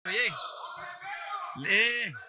ಏ ಲೇ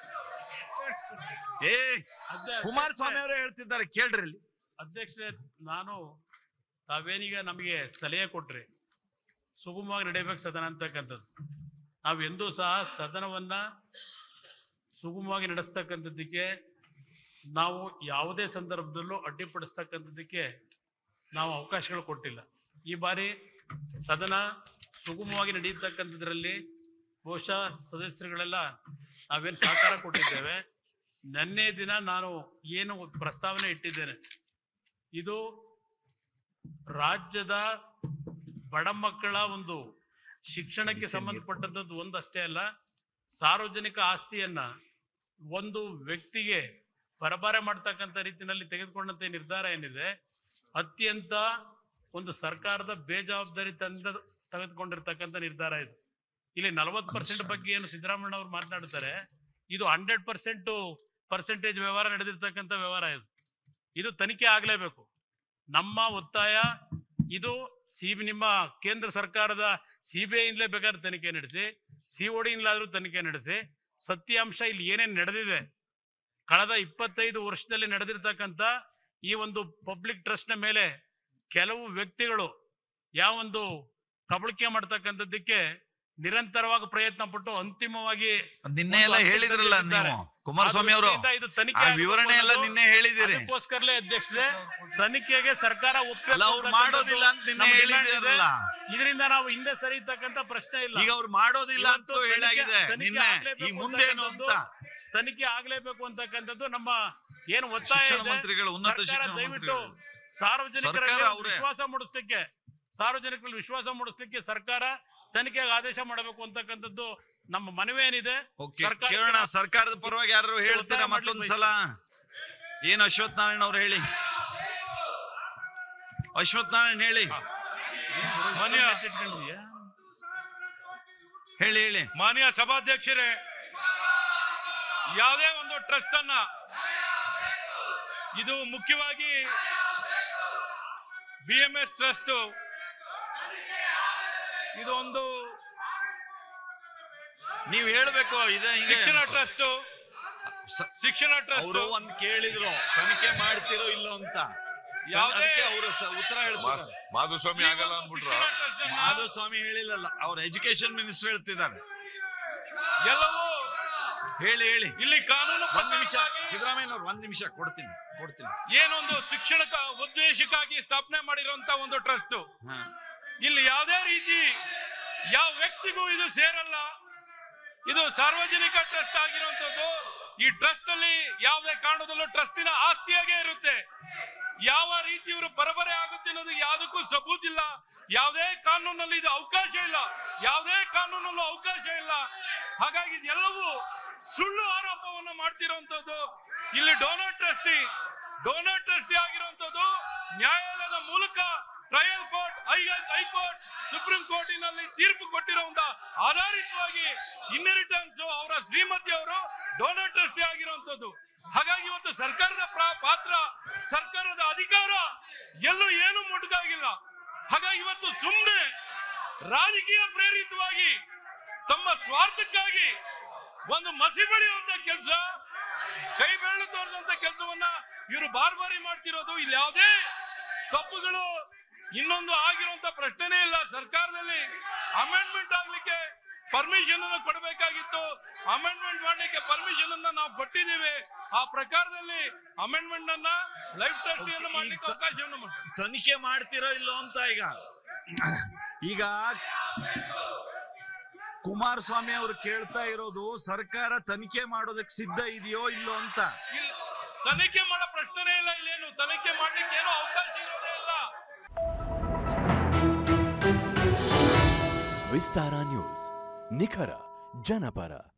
ಏ ಕುಮಾರಸ್ವಾಮಿ ಅವರೇ ಹೇಳ್ತಿದ್ದಾರೆ ಕೇಳ್ರಿ ಇಲ್ಲಿ ಅಧ್ಯಕ್ಷರೇ ನಾನು ತಾವೇನೀಗ ನಮಗೆ ಸಲಹೆ ಕೊಟ್ರಿ ಸುಗಮವಾಗಿ ನಡೆಯಬೇಕು ಸದನ ಅಂತಕ್ಕಂಥದ್ದು ನಾವು ಎಂದೂ ಸಹ ಸದನವನ್ನ ಸುಗಮವಾಗಿ ನಡೆಸ್ತಕ್ಕಂಥದ್ದಕ್ಕೆ ನಾವು ಯಾವುದೇ ಸಂದರ್ಭದಲ್ಲೂ ಅಡ್ಡಿಪಡಿಸ್ತಕ್ಕಂಥದ್ದಕ್ಕೆ ನಾವು ಅವಕಾಶಗಳು ಕೊಟ್ಟಿಲ್ಲ ಈ ಬಾರಿ ಸದನ ಸುಗಮವಾಗಿ ನಡೆಯತಕ್ಕಂಥದ್ರಲ್ಲಿ ಬಹುಶಃ ಸದಸ್ಯರುಗಳೆಲ್ಲ ನಾವೇನು ಸಹಕಾರ ಕೊಟ್ಟಿದ್ದೇವೆ ನಿನ್ನೆ ದಿನ ನಾನು ಏನು ಪ್ರಸ್ತಾವನೆ ಇಟ್ಟಿದ್ದೇನೆ ಇದು ರಾಜ್ಯದ ಬಡ ಮಕ್ಕಳ ಒಂದು ಶಿಕ್ಷಣಕ್ಕೆ ಸಂಬಂಧಪಟ್ಟಂಥದ್ದು ಒಂದಷ್ಟೇ ಅಲ್ಲ ಸಾರ್ವಜನಿಕ ಆಸ್ತಿಯನ್ನ ಒಂದು ವ್ಯಕ್ತಿಗೆ ಪರಬಾರೆ ಮಾಡ್ತಕ್ಕಂಥ ರೀತಿಯಲ್ಲಿ ತೆಗೆದುಕೊಂಡಂತ ನಿರ್ಧಾರ ಏನಿದೆ ಅತ್ಯಂತ ಒಂದು ಸರ್ಕಾರದ ಬೇಜವಾಬ್ದಾರಿ ತಂದ ತೆಗೆದುಕೊಂಡಿರ್ತಕ್ಕಂಥ ನಿರ್ಧಾರ ಇದು ಇಲ್ಲಿ ನಲವತ್ತು ಪರ್ಸೆಂಟ್ ಬಗ್ಗೆ ಏನು ಸಿದ್ದರಾಮಯ್ಯ ಅವರು ಮಾತನಾಡ್ತಾರೆ ಇದು ಹಂಡ್ರೆಡ್ ಪರ್ಸೆಂಟ್ ಪರ್ಸೆಂಟೇಜ್ ವ್ಯವಹಾರ ನಡೆದಿರ್ತಕ್ಕಂಥ ವ್ಯವಹಾರ ಇದು ಇದು ತನಿಖೆ ಆಗಲೇಬೇಕು ನಮ್ಮ ಒತ್ತಾಯ ಇದು ಸಿ ನಿಮ್ಮ ಕೇಂದ್ರ ಸರ್ಕಾರದ ಸಿ ಬಿ ಐಯಿಂದಲೇ ಬೇಕಾದ್ರೆ ತನಿಖೆ ನಡೆಸಿ ಸಿ ಒ ಡಿಯಿಂದಲಾದ್ರೂ ತನಿಖೆ ನಡೆಸಿ ಸತ್ಯಾಂಶ ಇಲ್ಲಿ ಏನೇನು ನಡೆದಿದೆ ಕಳೆದ ಇಪ್ಪತ್ತೈದು ವರ್ಷದಲ್ಲಿ ನಡೆದಿರ್ತಕ್ಕಂಥ ಈ ಒಂದು ಪಬ್ಲಿಕ್ ಟ್ರಸ್ಟ್ನ ಮೇಲೆ ಕೆಲವು ವ್ಯಕ್ತಿಗಳು ಯಾವೊಂದು ಕಬಳಿಕೆ ಮಾಡ್ತಕ್ಕಂಥದ್ದಕ್ಕೆ ನಿರಂತರವಾಗಿ ಪ್ರಯತ್ನ ಪಟ್ಟು ಅಂತಿಮವಾಗಿ ನಿನ್ನೆ ಎಲ್ಲ ಒಂದು ಹೇಳಿದ್ರಲ್ಲ ಹಂತದಲ್ಲಿ ನೀವು ಕುಮಾರಸ್ವಾಮಿ ಅವರು ಆ ದೃಷ್ಟಿಯಿಂದ ಇದು ತನಿಖೆ ಆ ವಿವರಣೆ ಎಲ್ಲ ಆಗಬೇಕು ನಿನ್ನೆ ಹೇಳಿದಿರಿ ಅದಕ್ಕೋಸ್ಕರಲೇ ಅಧ್ಯಕ್ಷರೇ ತನಿಖೆಗೆ ಸರ್ಕಾರ ಒಪ್ಪಿಗೆ ಅಲ್ಲ ಅವ್ರು ಕೊಡ್ತಕ್ಕಂಥದ್ದು ಮಾಡೋದಿಲ್ಲ ಅಂತ ನಿನ್ನೆ ನಮ್ಮ demand ಹೇಳಿದಿರಲ್ಲ ಇದೆ. ಇದರಿಂದ ನಾವು ಹಿಂದೆ ಸರಿತಕ್ಕಂಥ ಪ್ರಶ್ನೆ ಇಲ್ಲ ಈಗ ಅವ್ರು ಮಾಡೋದಿಲ್ಲ ಅಂತ ಇವತ್ತು ಹೇಳಾಗಿದೆ ತನಿಖೆ- ನಿನ್ನೆ ಆಗ್ಲೇಬೇಕು ಈ ಮುಂದೇನು ಅಂತ ಅಂತಕ್ಕಂಥದ್ದು ತನಿಖೆ ಆಗ್ಲೇಬೇಕು ಅಂತಕ್ಕಂಥದ್ದು ನಮ್ಮ ಏನು ಒತ್ತಾಯ ಶಿಕ್ಷಣ ಇದೆ. ಮಂತ್ರಿಗಳು ಉನ್ನತ ಸರ್ಕಾರ ಶಿಕ್ಷಣ ದಯವಿಟ್ಟು ಮಂತ್ರಿಗಳು ಸಾರ್ವಜನಿಕರಲ್ಲಿ ಸರ್ಕಾರ ಅವ್ರೇ. ವಿಶ್ವಾಸ ಮೂಡಿಸ್ಲಿಕ್ಕೆ ಸಾರ್ವಜನಿಕರಲ್ಲಿ ವಿಶ್ವಾಸ ಮೂಡಿಸ್ಲಿಕ್ಕೆ ಸರ್ಕಾರ ತನಿಖೆಗೆ ಆದೇಶ ಮಾಡಬೇಕು ಅಂತಕ್ಕಂಥದ್ದು ನಮ್ಮ ಮನವಿ ಏನಿದೆ ಓಕೆ ಸರ್ಕಾರಕ್ಕೆ ಕೇಳೋಣ ಸರ್ಕಾರದ ಪರವಾಗಿ ಯಾರು ಹೇಳ್ತೀರಾ ಒತ್ತಾಯ ಮಾಡ್ಲಿಕ್ಕೆ ಮತ್ತೊಂದ್ಸಲ ಏನ್ ಅಶ್ವಥ್ ನಾರಾಯಣ ಅವ್ರು ಹೇಳಿ ಅಶ್ವಥ್ ನಾರಾಯಣ ಹೇಳಿ ಮಾನ್ಯ ಇಟ್ಕೊಂಡಿದ್ಯಾ? ಹೇಳಿ ಹೇಳಿ ಮಾನ್ಯ ಸಭಾಧ್ಯಕ್ಷರೇ ಯಾವುದೇ ಒಂದು ಟ್ರಸ್ಟ್ ಅನ್ನ ಇದು ಮುಖ್ಯವಾಗಿ ಬಿ ಎಂ ಎಸ್ ಟ್ರಸ್ಟ್ ಇದು ಒಂದು ನೀವ್ ಹೇಳ್ಬೇಕು ಇದೆ ಹಿಂಗೆ ಶಿಕ್ಷಣ ಟ್ರಸ್ಟ್ ಸ- ಶಿಕ್ಷಣ ಟ್ರಸ್ಟ್ ಅವರು ಒಂದ್ ಕೇಳಿದ್ರು ತನಿಖೆ ಮಾಡ್ತಿರೋ ಇಲ್ಲೋ ಅಂತ ಯಾವುದೇ ಅದಕ್ಕೆ ಅವರು ಉತ್ತರ ಹೇಳ್ತಿದ್ದಾರೆ ಮಾಧುಸ್ವಾಮಿ ಆಗಲ್ಲ ಅಂದ್ಬಿಟ್ರ ಶಿಕ್ಷಣ ಟ್ರಸ್ಟ್ ಅನ್ನ ಮಾಧುಸ್ವಾಮಿ ಹೇಳಿಲ್ಲಲ್ಲ ಅವ್ರ ಎಜುಕೇಶನ್ ಮಿನಿಸ್ಟರ್ ಹೇಳ್ತಿದ್ದಾರೆ ಎಲ್ಲವೂ ಹೇಳಿ ಹೇಳಿ ಇಲ್ಲಿ ಕಾನೂನು ಒಂದ್ ನಿಮಿಷ ಪ್ರಕಾರವಾಗಿ ಸಿದ್ದರಾಮಯ್ಯ ಅವ್ರು ಒಂದ್ ನಿಮಿಷ ಕೊಡ್ತೀನಿ ಕೊಡ್ತೀನಿ ಏನೊಂದು ಶಿಕ್ಷಣಕ ಉದ್ದೇಶಕ್ಕಾಗಿ ಸ್ಥಾಪನೆ ಮಾಡಿರುವಂತ ಒಂದು ಟ್ರಸ್ಟ್ ಹಾ. ಇಲ್ಲಿ ಯಾವುದೇ ರೀತಿ ಯಾವ ವ್ಯಕ್ತಿಗೂ ಇದು ಸೇರಲ್ಲ ಇದು ಸಾರ್ವಜನಿಕ ಟ್ರಸ್ಟ್ ಆಗಿರುವಂತದ್ದು ಈ ಟ್ರಸ್ಟ್ ಅಲ್ಲಿ ಯಾವುದೇ ಕಾರಣದಲ್ಲೂ ಟ್ರಸ್ಟಿನ ಆಸ್ತಿಯಾಗೇ ಇರುತ್ತೆ ಯಾವ ರೀತಿ ಇವರು ಬರಬರೆ ಆಗುತ್ತೆ ಅನ್ನೋದು ಯಾವುದಕ್ಕೂ ಸಬೂತ್ ಇಲ್ಲ ಯಾವುದೇ ಕಾನೂನಲ್ಲಿ ಇದು ಅವಕಾಶ ಇಲ್ಲ ಯಾವುದೇ ಕಾನೂನಲ್ಲೂ ಅವಕಾಶ ಇಲ್ಲ ಹಾಗಾಗಿ ಇದೆಲ್ಲವೂ ಸುಳ್ಳು ಆರೋಪವನ್ನು ಮಾಡ್ತಿರುವಂತದ್ದು ಇಲ್ಲಿ ಡೋನರ್ ಟ್ರಸ್ಟಿ ಡೋನರ್ ಟ್ರಸ್ಟಿ ಆಗಿರುವಂತದ್ದು ನ್ಯಾಯಾಲಯದ ಮೂಲಕ ಟ್ರಯಲ್ ಕೋರ್ಟ್ ಹೈಕೋರ್ಟ್ ಸುಪ್ರೀಂ ಕೋರ್ಟಿನಲ್ಲಿ ತೀರ್ಪು ಕೊಟ್ಟಿರುವಂತ ಆಧಾರಿತವಾಗಿ ಇನ್ನೆರಿಟನ್ಸ್ ಅವರ ಶ್ರೀಮತಿ ಅವರು ಡೋನರ್ ಟ್ರಸ್ಟಿ ಆಗಿರುವಂತದ್ದು ಹಾಗಾಗಿ ಇವತ್ತು ಸರ್ಕಾರದ ಪ್ರ- ಪಾತ್ರ ಸರ್ಕಾರದ ಅಧಿಕಾರ ಎಲ್ಲೂ ಏನು ಮುಟ್ಟಾಗಿಲ್ಲ ಹಾಗಾಗಿ ಇವತ್ತು ಸುಮ್ಮನೆ ರಾಜಕೀಯ ಪ್ರೇರಿತವಾಗಿ ತಮ್ಮ ಸ್ವಾರ್ಥಕ್ಕಾಗಿ ಒಂದು ಮಸಿ ಬಳಿಯುವಂತ ಕೆಲಸ ಕೈ ಬೆರಳು ತೋರಿಸುವಂತ ಕೆಲಸವನ್ನ ಇವರು ಬಾರ್ ಬಾರಿ ಮಾಡ್ತಿರೋದು ಇಲ್ಲಿ ಯಾವುದೇ ತಪ್ಪುಗಳು ಇನ್ನೊಂದು ಆಗಿರುವಂತ ಪ್ರಶ್ನೆನೇ ಇಲ್ಲ ಸರ್ಕಾರದಲ್ಲಿ ಅಮೆಂಡ್ಮೆಂಟ್ ಆಗ್ಲಿಕ್ಕೆ ಪರ್ಮಿಷನ್ ಅನ್ನು ಕೊಡಬೇಕಾಗಿತ್ತು ಅಮೆಂಡ್ಮೆಂಟ್ ಮಾಡ್ಲಿಕ್ಕೆ ಪರ್ಮಿಷನ್ ಅನ್ನ ನಾವು ಕೊಟ್ಟಿದ್ದೀವಿ ಆ ಪ್ರಕಾರದಲ್ಲಿ ಅಮೆಂಡ್ಮೆಂಟ್ ಅನ್ನ ಲೈಫ್ ಟ್ರಸ್ಟಿಯನ್ನು ಮಾಡ್ಲಿಕ್ಕೆ ಅವಕಾಶವನ್ನು ಮಾಡಿ ತನಿಖೆ ಮಾಡ್ತಿರೋ ಇಲ್ಲೋ ಅಂತ ಈಗ ಈಗ ಕುಮಾರಸ್ವಾಮಿ ಅವರು ಕೇಳ್ತಾ ಇರೋದು ಸರ್ಕಾರ ತನಿಖೆ ಮಾಡೋದಕ್ಕೆ ಸಿದ್ಧ ಇದೆಯೋ ಇಲ್ಲೋ ಅಂತ ಇಲ್ಲ ತನಿಖೆ ಮಾಡೋ ಪ್ರಶ್ನೆನೇ ಇಲ್ಲ ಇಲ್ಲೇನು ತನಿಖೆ ಮಾಡ್ಲಿಕ್ಕೆ ಏನೋ ಅವಕಾಶ ಇರೋದೇ ಇಲ್ಲ ವಿಸ್ತಾರ ನ್ಯೂಸ್ ನಿಖರ ಜನಪರ